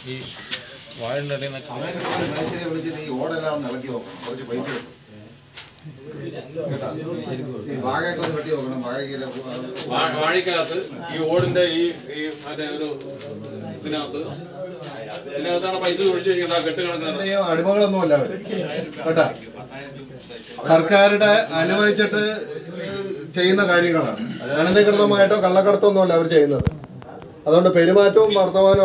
ഈ വാഴൻ്റെ ഇടയിൽ നിന്നൊക്കെ അവനെ കിട്ടുന്ന മേശയെ വിളിച്ചിട്ട് ഈ ഓടെല്ലാം ഒന്ന് ഇളക്കി നോക്കണം കുറച്ച് പൈസ കിട്ടും കേട്ടാ? ഈ വാഴയൊക്കെ ഒന്ന് വെട്ടി നോക്കണം വാഴയ്ക്ക് വാ- വാഴയ്ക്കകത്ത് ഈ ഓടിന്റെ ഈ ഈ മറ്റേ ഒരു ഇതിനകത്ത് ഇതിനകത്താണ് പൈസ ഒഴിച്ചു വെക്കുന്നത് ആ കെട്ട് കിടക്കുന്നത് ഈ അടിമകളൊന്നുമല്ല അവര് കേട്ടാ സർക്കാരുടെ അനുവദിച്ചിട്ട് ചെയ്യുന്ന കാര്യങ്ങളാണ് അനധികൃതമായിട്ടോ കള്ളക്കടത്തോ ഒന്നുമല്ല അവർ ചെയ്യുന്നത് അതുകൊണ്ട് പെരുമാറ്റവും വർത്തമാനവും